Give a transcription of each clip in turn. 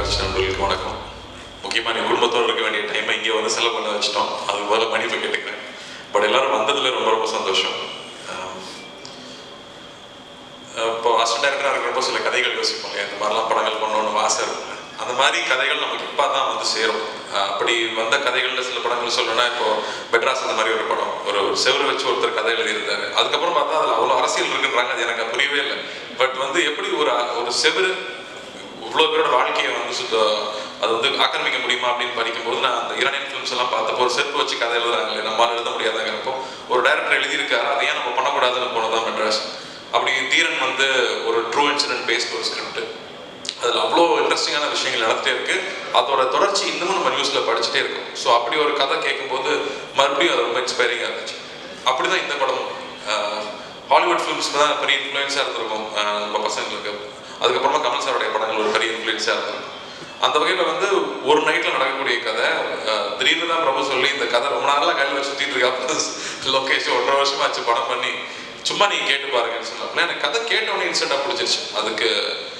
தொலைக்காட்சி நண்பர்களுக்கு வணக்கம் முக்கியமாக நீ குடும்பத்தோடு இருக்க வேண்டிய டைமை இங்கே வந்து செலவு பண்ண வச்சிட்டோம் அதுக்கு பதிலாக மன்னிப்பு கேட்டுக்கிறேன் பட் எல்லாரும் வந்ததில் ரொம்ப ரொம்ப சந்தோஷம் ஆம். அஹ் இப்போ அசிஸ்டன்ட் டேரக்டராக இருக்கிறப்போ சில கதைகள் யோசிப்போம் இல்லையா இந்த மாதிரிலாம் படங்கள் பண்ணணும்னு ஆசை இருக்குல்ல அந்த மாதிரி கதைகள் நமக்கு இப்போ தான் வந்து சேரும் அஹ் அப்படி வந்த கதைகளில் சில படங்கள் சொல்லணும்னா இப்போ பெட்ராஸ் அந்த மாதிரி ஒரு படம் ஒரு ஒரு செவரு வச்சு ஒருத்தர் கதை எழுதியிருந்தாரு அதுக்கப்புறம் பார்த்தா அதில் அவ்வளோ அரசியல் இருக்குன்றாங்க அது எனக்கு புரியவே இல்லை பட் வந்து எப்படி ஒரு ஒரு செவரு இவ்வளோ பேரோட வாழ்க்கையை வந்து சுத்த அது வந்து ஆக்கிரமிக்க முடியுமா அப்படின்னு படிக்கும்போது நான் அந்த ஈரானியன் ஃபிலிம்ஸ் எல்லாம் பார்த்தப்போ ஒரு செருப்பு வச்சு கதை எழுதுறாங்களே நம்மளால எழுத முடியாதாங்கிறப்போ ஒரு டைரக்டர் எழுதியிருக்காரு அதை ஏன் நம்ம பண்ணக்கூடாதுன்னு போனதான் மெட்ராஸ் அப்படி தீரன் வந்து ஒரு ட்ரூ இன்சிடென்ட் பேஸ்ட் ஒரு ஸ்கிரிப்ட் அதில் அவ்வளோ இன்ட்ரெஸ்டிங்கான விஷயங்கள் நடந்துட்டே இருக்கு அதோட தொடர்ச்சி இன்னமும் நம்ம நியூஸில் படிச்சுட்டே இருக்கோம் ஸோ அப்படி ஒரு கதை கேட்கும்போது மறுபடியும் அது ரொம்ப இன்ஸ்பைரிங்காக இருந்துச்சு அப்படி தான் இந்த படமும் ஆஹ், ஹாலிவுட் ஃபிலிம்ஸ்க்கு தான் பெரிய இன்ஃப்ளூயன்ஸாக இருந்திருக்கும் ஆஹ், நம்ம பசங்களுக்கு அதுக்கப்புறமா கமல் சாருடைய படங்கள் ஒரு பெரிய இன்ஃப்ளூயன்ஸாக இருந்திருக்கும் அந்த வகையில் வந்து ஒரு நைட்டில் நடக்கக்கூடிய கதை ஆஹ், திடீர்னு தான் பிரபு சொல்லி இந்த கதை ரொம்ப நாளாக கையில் வச்சு சுற்றிட்டு இருக்கா லொக்கேஷன் ஒன்றரை வருஷமா ஆச்சு படம் பண்ணி சும்மா நீங்கள் கேட்டு பாருங்கன்னு சொன்னாப்புல எனக்கு கதை கேட்டவொடனே இன்ஸ்டண்ட்டாக பிடிச்சிருச்சு அதுக்கு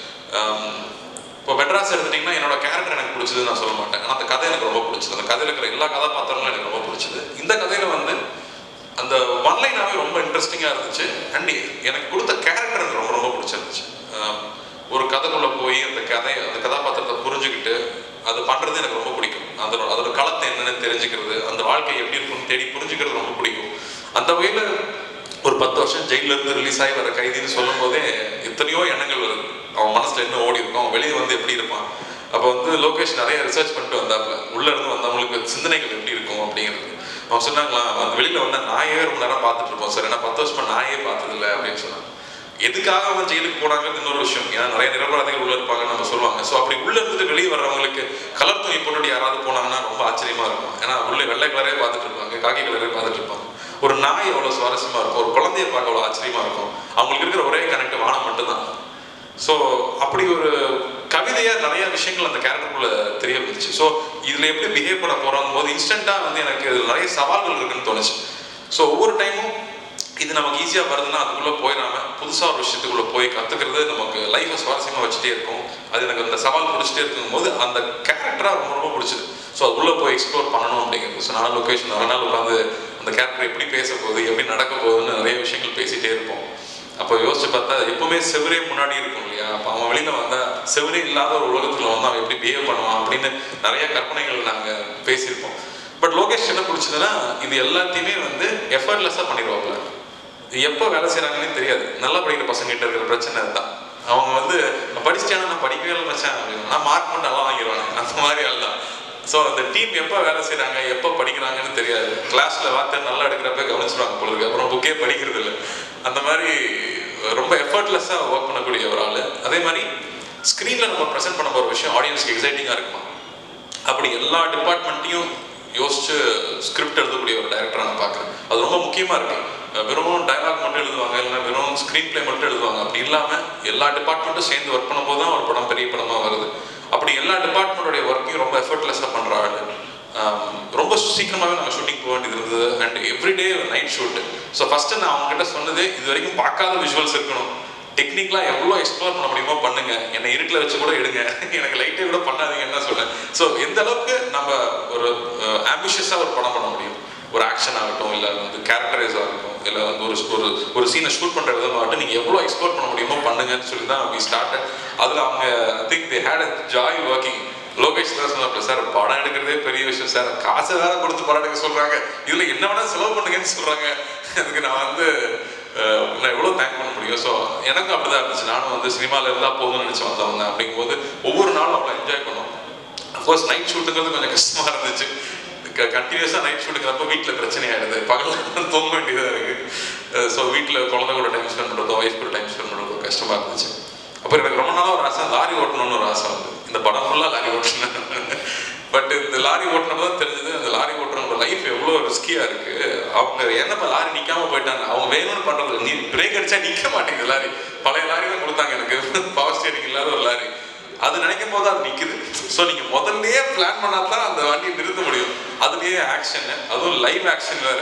ஆம், இப்போ மெட்ராஸ் எடுத்துட்டிங்கன்னா என்னோட கேரக்டர் எனக்கு பிடிச்சதுன்னு நான் சொல்ல மாட்டேன் ஆனால் அந்த கதை எனக்கு ரொம்ப பிடிச்சது அந்த கதையில் இருக்கிற எல்லா கதாபாத்திரங்களும் எனக்கு ரொம்ப பிடிச்சது இந்த கதையில் வந்து அந்த ஒன்லைனாகவே ரொம்ப இன்ட்ரெஸ்டிங்காக இருந்துச்சு அண்ட் எனக்கு கொடுத்த கேரக்டர் எனக்கு ரொம்ப ரொம்ப பிடிச்சிருந்துச்சு ஆம், ஒரு கதைக்குள்ளே போய் அந்த கதை அந்த கதாபாத்திரத்தை புரிஞ்சுக்கிட்டு அது பண்ணுறது எனக்கு ரொம்ப பிடிக்கும் அதோட அதோட களத்தை என்னன்னு தெரிஞ்சுக்கிறது அந்த வாழ்க்கை எப்படி இருக்குன்னு தேடி புரிஞ்சுக்கிறது ரொம்ப பிடிக்கும் அந்த வகையில் ஒரு பத்து வருஷம் ஜெயில இருந்து ரிலீஸ் ஆகி வர கைதின்னு சொல்லும் போதே எத்தனையோ எண்ணங்கள் வருது அவன் மனசுல என்ன ஓடி இருக்கும் அவன் வெளியே வந்து எப்படி இருப்பான் அப்போ வந்து லோகேஷ் நிறைய ரிசர்ச் பண்ணிட்டு வந்தாப்புல உள்ள இருந்து வந்தவங்களுக்கு சிந்தனைகள் எப்படி இருக்கும் அப்படிங்கிறது அவன் சொன்னாங்களா அந்த வெளியில வந்த நாயே ரொம்ப நேரம் பார்த்துட்டு இருப்போம் சார் ஏன்னா பத்து வருஷமா நாயே பார்த்ததில்ல அப்படின்னு சொன்னான் எதுக்காக அவன் ஜெயிலுக்கு போனாங்கிறது இன்னொரு விஷயம் ஏன்னா நிறைய நிரபராதிகள் உள்ள இருப்பாங்கன்னு நம்ம சொல்லுவாங்க ஸோ அப்படி உள்ள இருந்துட்டு வெளியே வர்றவங்களுக்கு கலர் துணி போட்டுட்டு யாராவது போனாங்கன்னா ரொம்ப ஆச்சரியமா இருக்கும் ஏன்னா உள்ள வெள்ளை கலரே பார்த்துட்டு இருப்பாங்க காக்கி கலரே பார்த்துட்டு இருப்பாங்க ஒரு நாய் அவ்வளோ சுவாரஸ்யமா இருக்கும் ஒரு குழந்தைய பார்க்க அவ்வளோ ஆச்சரியமா இருக்கும் அவங்களுக்கு இருக்கிற ஒரே கனெக்ட் வானம் மட்டும்தான் ஸோ அப்படி ஒரு கவிதையா நிறைய விஷயங்கள் அந்த கேரக்டருக்குள்ள தெரிய வந்துச்சு ஸோ இதுல எப்படி பிஹேவ் பண்ண போறோம் போது இன்ஸ்டன்டா வந்து எனக்கு இதுல நிறைய சவால்கள் இருக்குன்னு தோணுச்சு ஸோ ஒவ்வொரு டைமும் இது நமக்கு ஈஸியா வருதுன்னா அதுக்குள்ள போயிடாம புதுசா ஒரு விஷயத்துக்குள்ள போய் கத்துக்கிறது நமக்கு லைஃபை சுவாரஸ்யமா வச்சுட்டே இருக்கும் அது எனக்கு அந்த சவால் பிடிச்சிட்டே இருக்கும் போது அந்த கேரக்டரா ரொம்ப ரொம்ப பிடிச்சது ஸோ அதுக்குள்ள போய் எக்ஸ்ப்ளோர் பண்ணணும் அப்படிங்கிறது ஸோ நானும் லொக்கேஷன் நிறைய நாள் உட்காந்து அந்த கேரக்டர் எப்படி பேச போகுது எப்படி நடக்க போகுதுன்னு நிறைய விஷயங்கள் பேசிட்டே இருப்போம் அப்போ யோசிச்சு பார்த்தா எப்பவுமே செவரே முன்னாடி இருக்கும் இல்லையா அப்போ அவன் வெளியில வந்தா செவரே இல்லாத ஒரு உலகத்துல வந்து அவன் எப்படி பிஹேவ் பண்ணுவான் அப்படின்னு நிறைய கற்பனைகள் நாங்க பேசியிருப்போம் பட் லோகேஷ் என்ன பிடிச்சதுன்னா இது எல்லாத்தையுமே வந்து எஃபர்ட்லெஸ்ஸாக பண்ணிடுவாப்புல எப்போ வேலை செய்கிறாங்கன்னே தெரியாது நல்லா படிக்கிற பசங்கிட்ட இருக்கிற பிரச்சனை அதுதான் அவங்க வந்து படிச்சிட்டானா நான் படிக்கவே இல்லை மச்சான் அப்படின்னு நான் மார்க் மட்டும் நல்லா வாங்கிடுவாங்க அந்த மாதிரி ஆள் தான் ஸோ அந்த டீம் எப்போ வேலை செய்கிறாங்க எப்போ படிக்கிறாங்கன்னு தெரியாது கிளாஸில் வார்த்தை நல்லா எடுக்கிறப்ப கவனிச்சிருவாங்க போல இருக்கு அப்புறம் புக்கே படிக்கிறது இல்லை அந்த மாதிரி ரொம்ப எஃபர்ட்லெஸ்ஸாக ஒர்க் பண்ணக்கூடிய ஒரு ஆள் அதே மாதிரி ஸ்க்ரீனில் நம்ம ப்ரெசென்ட் பண்ண போகிற விஷயம் ஆடியன்ஸ்க்கு எக்ஸைட்டிங்காக இருக்குமா அப்படி எல்லா டிபார்ட்மெண்ட்டையும் யோசிச்சு ஸ்கிரிப்ட் எழுதக்கூடிய ஒரு டைரக்டரை நான் பார்க்குறேன் அது ரொம்ப முக்கியமாக இருக்கு அஹ் வெறும் டயலாக் மட்டும் எழுதுவாங்க இல்லைன்னா வெறும் ஸ்க்ரீன் ப்ளே மட்டும் எழுதுவாங்க அப்படி இல்லாமல் எல்லா டிபார்ட்மெண்ட்டும் சேர்ந்து ஒர்க் பண்ணும்போது தான் ஒரு படம் பெரிய படமாக வருது அப்படி எல்லா டிபார்ட்மெண்ட்டோடைய ஒர்க்கையும் ரொம்ப எஃபர்ட்லெஸ்ஸாக பண்ணுற ஆள் ஆம், ரொம்ப சீக்கிரமாகவே நம்ம ஷூட்டிங் போக வேண்டியது இருந்தது and everyday night shoot so first நான் அவங்ககிட்ட சொன்னது இது வரைக்கும் பார்க்காத விஷுவல்ஸ் இருக்கணும் டெக்னிக்கலாக எவ்வளோ எக்ஸ்ப்ளோர் பண்ண முடியுமோ பண்ணுங்க என்னை இருட்டில் வச்சு கூட எடுங்க எனக்கு லைட்டே கூட பண்ணாதீங்கன்னு தான் சொல்றேன் ஸோ எந்த அளவுக்கு நம்ம ஒரு ஆம்பிஷியஸாக ஒரு படம் பண்ண முடியும் ஒரு ஆக்ஷன் ஆகட்டும் இல்லை வந்து கேரக்டரைஸ் ஆகட்டும் இல்லை வந்து ஒரு ஒரு ஒரு சீனை ஷூட் பண்ணுற விதமாகட்டும் நீங்கள் எவ்வளோ எக்ஸ்ப்ளோர் பண்ண முடியுமோ பண்ணுங்கன்னு சொல்லி தான் வி ஸ்டார்டட் அதில் அவங்க I think they had a joy working Lokesh தான் சொன்னாப்ல சார் படம் எடுக்கிறதே பெரிய விஷயம் சார் காசை வேற கொடுத்து படம் எடுக்க சொல்றாங்க இதுல என்ன வேணா செலவு பண்ணுங்கன்னு சொல்றாங்க அதுக்கு நான் வந்து அஹ், நான் எவ்வளோ தேங்க் பண்ண முடியும் ஸோ எனக்கும் அப்படிதான் இருந்துச்சு நானும் வந்து சினிமாவில் இருந்தால் போதும்னு நினச்சி வந்தவங்க அப்படிங்கும்போது ஒவ்வொரு நாளும் அவ்வளோ என்ஜாய் பண்ணோம் அஃப்கோர்ஸ் நைட் ஷூட்டுங்கிறது கொஞ்சம் கஷ்டமா இருந்துச்சு கண்டினியூஸாக நைட் ஷூட்டுங்கிறப்ப வீட்டில் பிரச்சனை ஆயிடுது பகலில் தூங்க வேண்டியதாக இருக்கு ஸோ வீட்டில் குழந்தை கூட டைம் ஸ்பெண்ட் பண்ணுறதோ ஒய்ஃப் கூட டைம் ஸ்பெண்ட் பண்ணுறதோ கஷ்டமா இருந்துச்சு அப்புறம் எனக்கு ரொம்ப நாளாக ஒரு ஆசை லாரி ஓட்டணும்னு ஒரு ஆசை வந்து இந்த படம் ஃபுல்லாக லாரி ஓட்டணும் பட் இந்த லாரி ஓட்டினப்போ தான் தெரிஞ்சது அந்த லாரி ஓட்டுறவங்க லைஃப் எவ்வளோ ரிஸ்கியாக இருக்கு அவங்க என்னப்பா லாரி நிற்காம போயிட்டாங்க அவங்க வேணும்னு பண்ணுறது நீ பிரேக் அடிச்சா நிற்க மாட்டேங்குது லாரி பழைய லாரி தான் கொடுத்தாங்க எனக்கு பவர் ஸ்டேரிங் இல்லாத ஒரு லாரி அது நினைக்கும் போது அது நிற்குது ஸோ நீங்கள் முதல்லயே பிளான் பண்ணால் தான் அந்த வண்டியை நிறுத்த முடியும் அதுலேயே ஆக்ஷன் அதுவும் லைவ் ஆக்ஷன் வேறு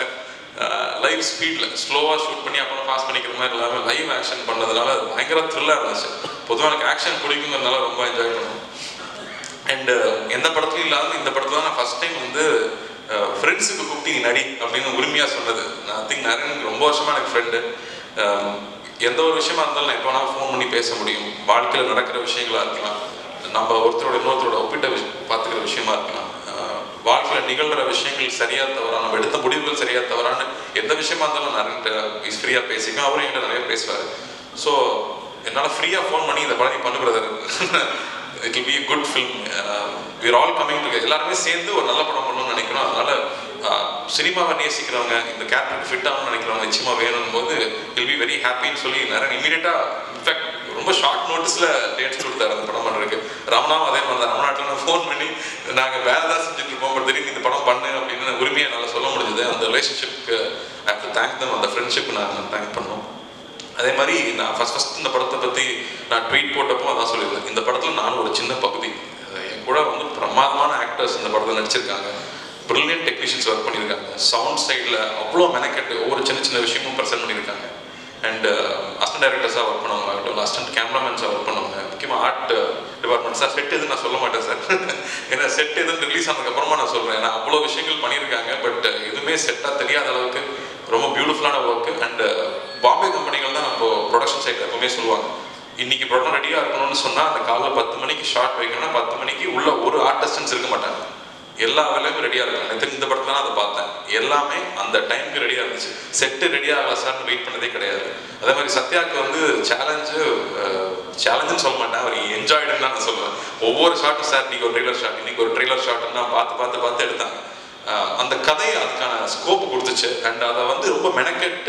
லைவ் ஸ்பீடில் ஸ்லோவாக ஷூட் பண்ணி அப்புறம் பாஸ் பண்ணிக்கிற மாதிரி இல்லாமல் லைவ் ஆக்ஷன் பண்ணதுனால அது பயங்கர த்ரில்லாக இருந்துச்சு பொதுவாக எனக்கு ஆக்ஷன் பிடிக்குங்கிறதுனால ரொம்ப என்ஜாய் பண்ணுவேன் அண்ட் எந்த படத்துலையும் இல்லாமல் இந்த படத்துல தான் நான் ஃபர்ஸ்ட் டைம் வந்து ஃப்ரெண்ட்ஸுக்கு கூப்பிட்டு நீ நடி அப்படின்னு உரிமையாக சொன்னது நான் திங்க் நரேன் ரொம்ப வருஷமா எனக்கு ஃப்ரெண்டு எந்த ஒரு விஷயமா இருந்தாலும் நான் எப்போ வேணால் ஃபோன் பண்ணி பேச முடியும் வாழ்க்கையில் நடக்கிற விஷயங்களா இருக்கலாம் நம்ம ஒருத்தரோட இன்னொருத்தரோட ஒப்பிட்ட விஷ பார்த்துக்கிற விஷயமா இருக்கலாம் அஹ் வாழ்க்கையில் நிகழ்கிற விஷயங்கள் சரியா தவறா நம்ம எடுத்த முடிவுகள் சரியா தவறான்னு எந்த விஷயமா இருந்தாலும் நிறைய இஸ் ஃப்ரீயாக பேசிக்கும் அவரும் என்கிட்ட நிறைய பேசுவார் ஸோ என்னால் ஃப்ரீயாக ஃபோன் பண்ணி இந்த படம் நீ பண்ணு brother it will be good film we're all coming to எல்லாருமே சேர்ந்து ஒரு நல்ல படம் பண்ணணும்னு நினைக்கிறோம் அதனால அஹ், சினிமாவை நேசிக்கிறவங்க இந்த கேரக்டருக்கு ஃபிட் ஆகணும்னு நினைக்கிறவங்க நிச்சயமா வேணும் போது வில் பி வெரி ஹாப்பின்னு சொல்லி நிறைய இமீடியட்டாக இன்ஃபேக்ட் ரொம்ப ஷார்ட் நோட்டீஸில் டேட்ஸ் கொடுத்தாரு அந்த படம் பண்ணுறதுக்கு ரமணாவும் அதே மாதிரி தான் ரமணாட்டில் நான் ஃபோன் பண்ணி நாங்கள் வேலை தான் செஞ்சுட்டு இருப்போம் பட் திடீர்னு இந்த படம் பண்ணு அப்படின்னு உரிமையை என்னால் சொல்ல முடிஞ்சது அந்த ரிலேஷன்ஷிப்க்கு I have to thank them அந்த ஃப்ரெண்ட்ஷிப் நான் தேங்க் பண்ணோம் அதே மாதிரி நான் ஃபர்ஸ்ட் ஃபர்ஸ்ட் இந்த படத்தை பற்றி நான் ட்வீட் போட்டப்போ அதான் சொல்லியிருந்தேன் இந்த படத்தில் நான் ஒரு சின்ன பகுதி அஹ் என் கூட வந்து பிரமாதமான ஆக்டர்ஸ் இந்த படத்தில் நடிச்சிருக்காங்க ப்ரில்லியன்ட் டெக்னீஷியன்ஸ் ஒர்க் பண்ணியிருக்காங்க சவுண்ட் சைடில் அவ்வளோ மெனக்கெட்டு ஒவ்வொரு சின்ன சின்ன விஷயமும் ப்ரெசென்ட் பண்ணியிருக்காங்க அண்ட் அசிஸ்டன்ட் டைரக்டர்ஸாக ஒர்க் பண்ணவங்க ஆகட்டும் அசிஸ்டன்ட் கேமராமேன்ஸாக ஒர்க் பண்ணவங்க முக்கியமாக ஆர்ட் டிபார்ட்மெண்ட் சார் செட் எதுன்னு நான் சொல்ல மாட்டேன் சார் ஏன்னா செட் எதுன்னு ரிலீஸ் ஆனதுக்கப்புறமா நான் சொல்கிறேன் ஏன்னா அவ்வளோ விஷயங்கள் பண்ணியிருக்காங்க பட் எதுவுமே செட்டாக தெரியாத அளவுக்கு ரொம்ப பியூட்டிஃபுல்லான ஒர்க்கு அண்ட் பாம்பே கம்பெனிகள் தான் நம்ம ப்ரொடக்ஷன் சைடில் எப்பவுமே சொல்லுவாங்க இன்னைக்கு படம் ரெடியாக இருக்கணும்னு சொன்னால் அந்த காலைல பத்து மணிக்கு ஷார்ட் வைக்கணும்னா பத்து மணிக்கு உள்ள ஒரு ஆர்டிஸ்டன்ஸ் இருக்க மாட்டாங்க எல்லா வேலையும் ரெடியாக இருக்கும் எனக்கு இந்த படத்துல தான் அதை பார்த்தேன் எல்லாமே அந்த டைம்க்கு ரெடியாக இருந்துச்சு செட்டு ரெடியாக ஆகல சார்னு வெயிட் பண்ணதே கிடையாது அதே மாதிரி சத்யாவுக்கு வந்து சேலஞ்சு சேலஞ்சுன்னு சொல்ல மாட்டேன் அவர் என்ஜாய்டுன்னு தான் நான் சொல்லுவேன் ஒவ்வொரு ஷாட்டும் சார் இன்னைக்கு ஒரு ட்ரெய்லர் ஷாட் இன்னைக்கு ஒரு ட்ரெய்லர் ஷாட்னா பார்த்து பார்த்து பார்த்து எடுத்தாங்க அஹ் அந்த கதை அதுக்கான ஸ்கோப் கொடுத்துச்சு அண்ட் அதை வந்து ரொம்ப மெனக்கெட்டு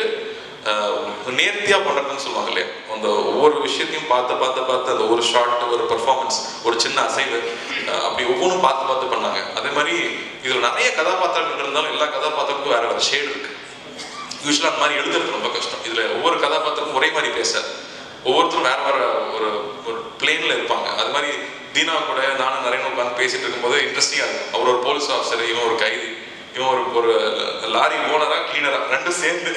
நேர்த்தியாக பண்ணுறதுன்னு சொல்லுவாங்க இல்லையா அந்த ஒவ்வொரு விஷயத்தையும் பார்த்து பார்த்து பார்த்து அந்த ஒரு ஷார்ட் ஒரு பெர்ஃபார்மன்ஸ் ஒரு சின்ன அசைவு அஹ் அப்படி ஒவ்வொன்றும் பார்த்து பார்த்து பண்ணாங்க அதே மாதிரி இதில் நிறைய கதாபாத்திரங்கள் இருந்தாலும் எல்லா கதாபாத்திரத்துக்கும் வேற வேற ஷேடு இருக்கு யூஸ்வலாக அந்த மாதிரி எழுதுறது ரொம்ப கஷ்டம் இதில் ஒவ்வொரு கதாபாத்திரமும் ஒரே மாதிரி பேச ஒவ்வொருத்தரும் வேற வேற ஒரு ஒரு பிளேன்ல இருப்பாங்க அது மாதிரி தீனா கூட நானும் நிறைய உட்காந்து பேசிட்டு இருக்கும்போது இன்ட்ரெஸ்டிங்காக இருக்கும் அவர் ஒரு போலீஸ் ஆஃபீஸர் இவன் ஒரு கைதி இவன் ஒரு ஒரு லாரி ஓனரா கிளீனரா ரெண்டும் சேர்ந்து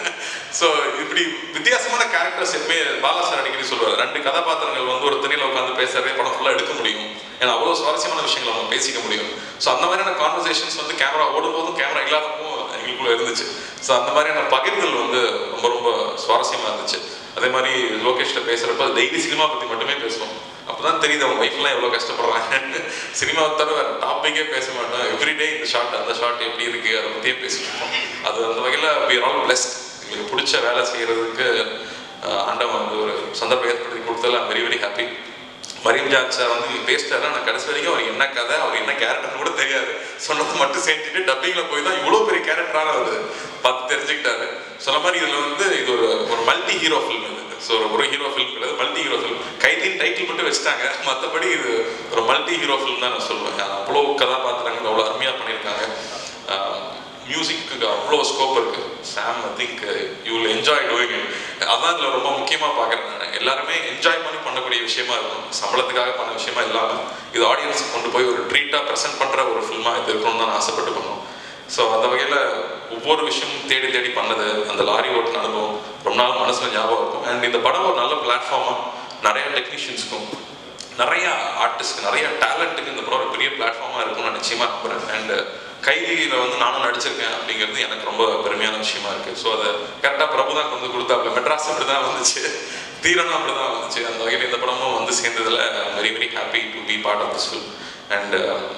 ஸோ இப்படி வித்தியாசமான கேரக்டர்ஸ் எப்பவுமே பாலா சார் அடிக்கடி சொல்லுவார் ரெண்டு கதாபாத்திரங்கள் வந்து ஒரு தண்ணியில் உட்காந்து பேசுறதே படம் ஃபுல்லாக எடுக்க முடியும் ஏன்னா அவ்வளோ சுவாரஸ்யமான விஷயங்களை நம்ம பேசிக்க முடியும் ஸோ அந்த மாதிரியான கான்வர்சேஷன்ஸ் வந்து கேமரா ஓடும்போதும் கேமரா இல்லாதப்போ எங்களுக்குள்ள இருந்துச்சு ஸோ அந்த மாதிரியான பகிர்தல் வந்து ரொம்ப ரொம்ப சுவாரஸ்யமா இருந்துச்சு அதே மாதிரி லோகேஷ்ல பேசுறப்ப டெய்லி சினிமா பத்தி மட்டுமே பேசுவோம் அப்பதான் தெரியுது அவங்க லைஃப்லாம் எவ்வளவு கஷ்டப்படுறாங்க சினிமாவை தவிர வேற டாபிக்கே பேச மாட்டோம் எவ்ரிடே இந்த ஷாட் அந்த ஷாட் எப்படி இருக்கு அதை பத்தியே பேசிட்டு இருப்போம் அது அந்த வகையில we are all blessed எங்களுக்கு பிடிச்ச வேலை செய்யறதுக்கு அஹ், ஆண்டவன் வந்து ஒரு சந்தர்ப்பம் ஏற்படுத்தி கொடுத்ததில் very very happy Mariam John sir வந்து பேசிட்டாரு நான் கடைசி வரைக்கும் அவர் என்ன கதை அவர் என்ன கேரக்டர்னு கூட தெரியாது சொன்னதை மட்டும் செஞ்சுட்டு டப்பிங்ல போய் தான் இவ்வளோ பெரிய கேரக்டரான அவர் பார்த்து தெரிஞ்சுக்கிட்டாரு சொன்ன மாதிரி இதுல வந்து இது ஒரு ஒரு மல்டி ஹீரோ ஃபில்ம் இது ஸோ ஒரு ஹீரோ ஃபில்ம் கிடையாது மல்டி ஹீரோ ஃபில்ம் கைதின் டைட்டில் மட்டும் வச்சுட்டாங்க மற்றபடி இது ஒரு மல்டி ஹீரோ ஃபில்ம் தான் நான் சொல்லுவேன் அவ்வளோ கதாபாத்திரங்கள் அவ்வளோ அருமையாக பண்ணியிருக்காங்க மியூசிக்கு அவ்வளோ ஸ்கோப் இருக்கு Sam I think you will enjoy doing it அதான் இதில் ரொம்ப முக்கியமாக பார்க்குறேன் நான் எல்லாருமே என்ஜாய் பண்ணி பண்ணக்கூடிய விஷயமா இருக்கும் சம்பளத்துக்காக பண்ண விஷயமா இல்லாமல் இது ஆடியன்ஸுக்கு கொண்டு போய் ஒரு ட்ரீட்டாக ப்ரெசென்ட் பண்ணுற ஒரு ஃபில்மாக இது இருக்கணும்னு தான் நான் ஆசைப்பட்டு பண்ணோம் ஸோ அந்த வகையில் ஒவ்வொரு விஷயமும் தேடி தேடி பண்ணது அந்த லாரி ஓட்டின அனுபவம் ரொம்ப நாள் மனசில் ஞாபகம் இருக்கும் அண்ட் இந்த படம் ஒரு நல்ல பிளாட்ஃபார்மாக நிறைய டெக்னீஷியன்ஸ்க்கும் நிறைய ஆர்டிஸ்ட் நிறைய டேலண்ட்டுக்கு இந்த படம் ஒரு பெரிய பிளாட்ஃபார்மாக இருக்கும்னு நான் நிச்சயமா நம்புறேன் அண்ட் கைதியில் வந்து நானும் நடிச்சிருக்கேன் அப்படிங்கிறது எனக்கு ரொம்ப பெருமையான விஷயமா இருக்கு ஸோ அதை கரெக்டாக பிரபு தான் கொண்டு கொடுத்தாப்புல மெட்ராஸ் அப்படி தான் வந்துச்சு தீரனும் அப்படி தான் வந்துச்சு அந்த வகையில் இந்த படமும் வந்து சேர்ந்ததில் very very happy to be part of this film and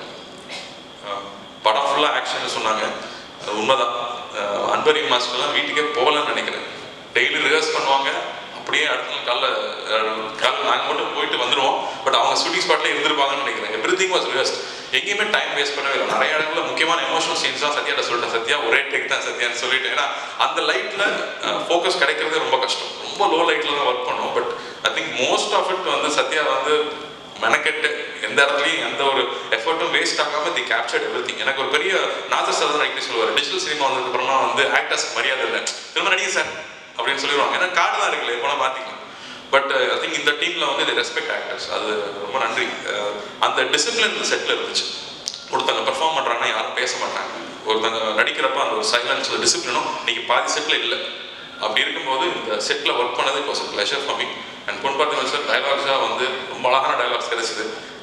படம் ஃபுல்லாக ஆக்ஷன் சொன்னாங்க அது உண்மைதான் அஹ் அன்பரி மாஸ்டர்லாம் வீட்டுக்கே போகலன்னு நினைக்கிறேன் டெய்லி ரிஹர்ஸ் பண்ணுவாங்க அப்படியே அடுத்த நாள் காலைல அஹ், காலைல நாங்கள் மட்டும் போயிட்டு வந்துடுவோம் பட் அவங்க ஷூட்டிங் ஸ்பாட்ல இருந்திருப்பாங்கன்னு நினைக்கிறேன் எவ்ரி திங் வாஸ் ரிஹர்ஸ்ட் எங்கேயுமே டைம் வேஸ்ட் பண்ணவே இல்லை நிறைய இடங்களில் முக்கியமான எமோஷனல் சீன்ஸ் தான் சத்யாட்ட சொல்லிட்டேன் சத்யா ஒரே டேக் தான் சத்யான்னு சொல்லிட்டேன் ஏன்னா அந்த லைட்டில் ஃபோக்கஸ் கிடைக்கிறதே ரொம்ப கஷ்டம் ரொம்ப லோ லைட்டில் தான் ஒர்க் பண்ணுவோம் but I think most of it வந்து சத்யா வந்து மெனக்கெட்டு எந்த இடத்துலையும் எந்த ஒரு எஃபர்ட்டும் வேஸ்ட் ஆகாம தி கேப்சர்ட் எவ்ரி எனக்கு ஒரு பெரிய நாதர் சார் தான் எப்படி சொல்லுவார் டிஜிட்டல் சினிமா வந்ததுக்கு அப்புறமா வந்து ஆக்டர்ஸ் மரியாதை இல்லை திரும்ப நடிங்க சார் அப்படின்னு சொல்லிடுவாங்க ஏன்னா கார்டு தான் இருக்குல்ல எப்போனா மாற்றிக்கலாம் பட் ஐ திங்க் இந்த டீமில் வந்து இது ரெஸ்பெக்ட் ஆக்டர்ஸ் அது ரொம்ப நன்றி அஹ் அந்த டிசிப்ளின் இந்த செட்டில் இருந்துச்சு ஒருத்தங்க பெர்ஃபார்ம் பண்ணுறாங்கன்னா யாரும் பேச மாட்டாங்க ஒருத்தங்க நடிக்கிறப்ப அந்த ஒரு சைலன்ஸ் ஒரு டிசிப்ளினும் இன்னைக்கு பாதி செட்டில் இல்லை அப்படி இருக்கும்போது இந்த செட்டில் ஒர்க் பண்ணது it was pleasure for me and பொன் பார்த்து சார் டைலாக்ஸாக வந்து ரொம்ப அழகான டைலாக்ஸ் கிடைச்சிது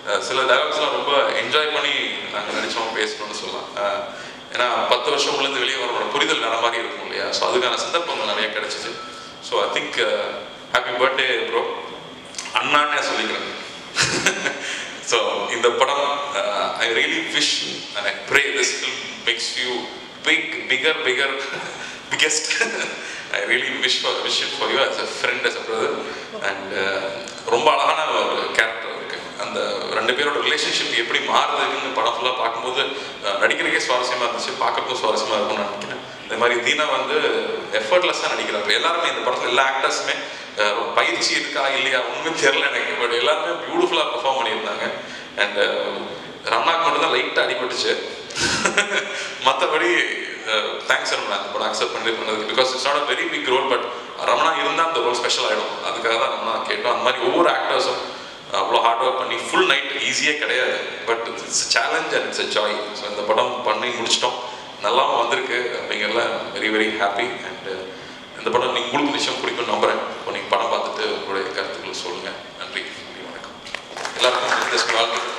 அஹ் சில டயலாக்ஸ்லாம் ரொம்ப என்ஜாய் பண்ணி நாங்கள் நடித்தோம் பேசணும்னு சொல்லலாம் அஹ் ஏன்னா பத்து வருஷம் உள்ளேருந்து வெளியே வர புரிதல் வேற மாதிரி இருக்கும் இல்லையா ஸோ அதுக்கான சந்தர்ப்பங்கள் நிறைய கிடைச்சிச்சு so I think happy birthday bro அண்ணான்னே சொல்லிக்கிறேன் ஸோ இந்த படம் I really wish and I pray this film makes you big bigger bigger biggest I really wish for wish it for you as a friend as a brother and ரொம்ப அழகான ஒரு character இருக்கு அந்த ரெண்டு பேரோட relationship எப்படி மாறுதுன்னு படம் ஃபுல்லாக பார்க்கும்போது அஹ், நடிக்கிறதுக்கே சுவாரஸ்யமாக இருந்துச்சு பார்க்கறதுக்கும் சுவாரஸ்யமாக இருக்கும்னு நான் நினைக்கிறேன் இந்த மாதிரி தீனா வந்து எஃபர்ட்லெஸ்ஸாக நடிக்கிறாங்க எல்லாருமே இந்த படத்தில் எல்லா ஆக்டர்ஸுமே பயிற்சி இருக்கா இல்லையா ஒன்றுமே தெரில எனக்கு பட் எல்லாருமே பியூட்டிஃபுல்லாக பெர்ஃபார்ம் பண்ணியிருந்தாங்க அண்ட் ரம்னாக்கு மட்டும் தான் லைட்டாக அடிபட்டுச்சு மற்றபடி தேங்க்ஸ் ரமணா அந்த படம் அக்செப்ட் பண்ணி பண்ணதுக்கு because it's not a very big role but Ramana இருந்தால் அந்த ரோல் ஸ்பெஷல் ஆகிடும் அதுக்காக தான் ரமணா கேட்டோம் அந்த மாதிரி ஒவ்வொரு ஆக்டர்ஸும் அவ்வளோ ஹார்ட் ஒர்க் பண்ணி ஃபுல் நைட் ஈஸியே கிடையாது but it's challenge and it's a joy so இந்த படம் பண்ணி முடிச்சிட்டோம் நல்லாவும் வந்திருக்கு அப்படிங்கிறதுல வெரி வெரி ஹாப்பி அண்ட் இந்த படம் நீங்கள் உங்களுக்கு விஷயம் பிடிக்கும் நம்புறேன் இப்போ நீங்கள் படம் பார்த்துட்டு உங்களுடைய கருத்துக்களை சொல்லுங்கள் நன்றி வணக்கம் எல்லாருக்கும் வாழ்க்கை